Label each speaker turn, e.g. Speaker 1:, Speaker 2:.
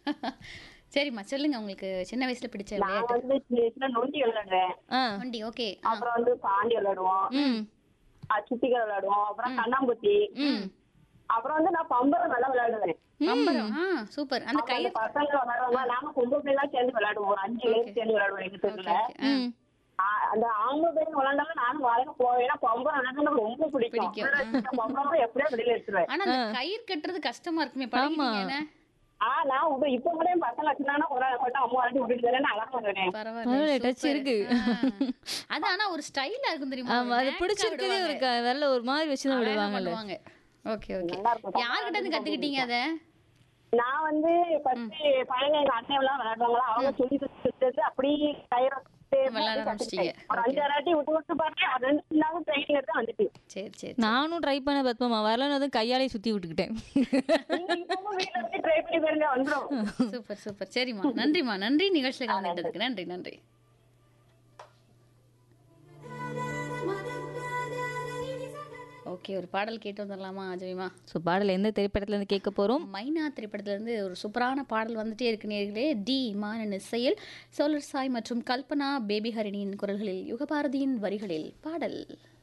Speaker 1: சரிம்மா சொல்லுங்க உங்களுக்கு சின்ன வயசுல பிடிச்ச
Speaker 2: நான்
Speaker 1: விளையாட்டு
Speaker 2: வந்து சின்ன சின்ன நொண்டி விளையாடுவேன்
Speaker 3: ஆ
Speaker 1: வண்டி ஓகே
Speaker 2: அப்புறம் வந்து பாண்டி விளையாடுவோம்
Speaker 1: ம்
Speaker 2: அஹ் சுத்திகள் விளையாடுவோம் அப்புறம் கண்ணாம்பூச்சி
Speaker 1: ம்
Speaker 2: அப்புறம் வந்து நான் பம்பரம் நல்லா விளையாடுவேன்
Speaker 1: பம்பரம் ஆ சூப்பர் அந்த
Speaker 2: அப்ப
Speaker 1: கயிறு
Speaker 2: அந்த பசங்க விளையாடுவாங்க நாம பொம்பளை பிள்ளை எல்லாம் சேர்ந்து விளையாடுவோம் ஒரு அஞ்சு பேர் சேர்ந்து விளையாடுவோம் எங்க தெருல
Speaker 3: ம்
Speaker 2: ஆ- அந்த ஆம்பளை பேர் விளையாண்டாலும் நானும் வளர்க்க போவேன் ஏன்னா பம்பரம் விளையாடுறது எனக்கு ரொம்ப பிடிக்கும்
Speaker 1: பிடிக்கும்.
Speaker 2: உள்ள வச்சிருக்க பம்பரம் எப்படியோ வெளியில எடுத்துருவேன்
Speaker 1: ஆனா அந்த கயிறு கட்டுறது கஷ்டமா இருக்குமே பழகிட்டீங்க என்ன?
Speaker 2: ஆ நான் இப்ப இப்ப கூட என் பசங்க வச்சிருந்தாங்கன்னா ஒரு நாள் மட்டும் அம்மா வரைக்கும் விட்டுட்டு தரேன் அழகா வருவேன்
Speaker 1: பரவாயில்ல
Speaker 3: பரவாயில்ல, touch
Speaker 1: super.
Speaker 3: இருக்கு.
Speaker 1: ஆ. அது ஆனா ஒரு ஸ்டைலா இருக்கும் தெரியுமா
Speaker 3: ஆமா அது பிடிச்சிருக்கதே ஒரு க- வரல ஒரு மாதிரி வச்சு தான் விடுவாங்கல்ல
Speaker 1: ஓகே ஓகே
Speaker 2: நல்லா இருக்கும்.
Speaker 1: யார்கிட்ட இருந்து கத்துக்கிட்டீங்க அத
Speaker 2: நான் வந்து ஃபர்ஸ்ட் பழங்க எங்க அண்ணன் எல்லாம் விளையாடுவாங்களா அவங்க சொல்லி கொடுத்தது அப்படியே கயிறு
Speaker 1: விளையாட ஆரம்பிச்சிட்டீங்க.
Speaker 2: ஒரு அஞ்சாறு வாட்டி விட்டு விட்டு பார்த்தேன் அது ரெண்டு நாளும் ட்ரைனிங் எடுத்து வந்துட்டு
Speaker 1: சரி சரி
Speaker 3: நானும் ட்ரை பண்ண பத்மமா வரலன்னு வந்து கையாலே சுத்தி விட்டுக்கிட்டேன்
Speaker 2: நீங்க இப்பவும் வீட்டுல வந்து ட்ரை பண்ணி பாருங்க வந்துடும்
Speaker 1: சூப்பர் சூப்பர் சரிம்மா நன்றிம்மா நன்றி நிகழ்ச்சியில் கலந்துட்டதுக்கு நன்றி நன்றி ஓகே ஒரு பாடல் கேட்டு வந்துடலாமா அஜய்மா
Speaker 3: ஸோ பாடல் எந்த திரைப்படத்துல இருந்து கேட்க போறோம்
Speaker 1: மைனா திரைப்படத்துல இருந்து ஒரு சூப்பரான பாடல் வந்துட்டே இருக்கு நேர்களே டி மானன் இசையில் சோலர் சாய் மற்றும் கல்பனா பேபி ஹரிணியின் குரல்களில் யுகபாரதியின் வரிகளில் பாடல்